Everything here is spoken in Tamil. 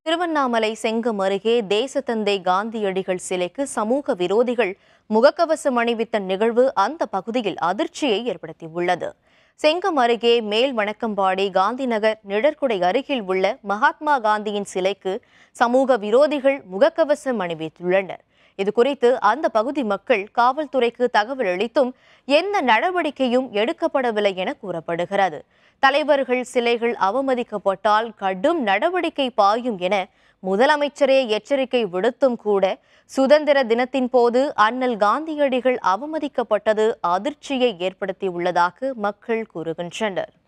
திருவண்ணாமலை செங்கம் அருகே தேசத்தந்தை காந்தியடிகள் சிலைக்கு சமூக விரோதிகள் முகக்கவசம் அணிவித்த நிகழ்வு அந்த பகுதியில் அதிர்ச்சியை ஏற்படுத்தியுள்ளது செங்கம் அருகே மேல் வணக்கம்பாடி காந்தி நகர் நிழற்குடை அருகில் உள்ள மகாத்மா காந்தியின் சிலைக்கு சமூக விரோதிகள் முகக்கவசம் அணிவித்துள்ளனர் இது குறித்து அந்த பகுதி மக்கள் காவல்துறைக்கு தகவல் அளித்தும் எந்த நடவடிக்கையும் எடுக்கப்படவில்லை என கூறப்படுகிறது தலைவர்கள் சிலைகள் அவமதிக்கப்பட்டால் கடும் நடவடிக்கை பாயும் என முதலமைச்சரே எச்சரிக்கை விடுத்தும் கூட சுதந்திர தினத்தின் போது அண்ணல் காந்தியடிகள் அவமதிக்கப்பட்டது அதிர்ச்சியை ஏற்படுத்தியுள்ளதாக மக்கள் கூறுகின்றனர்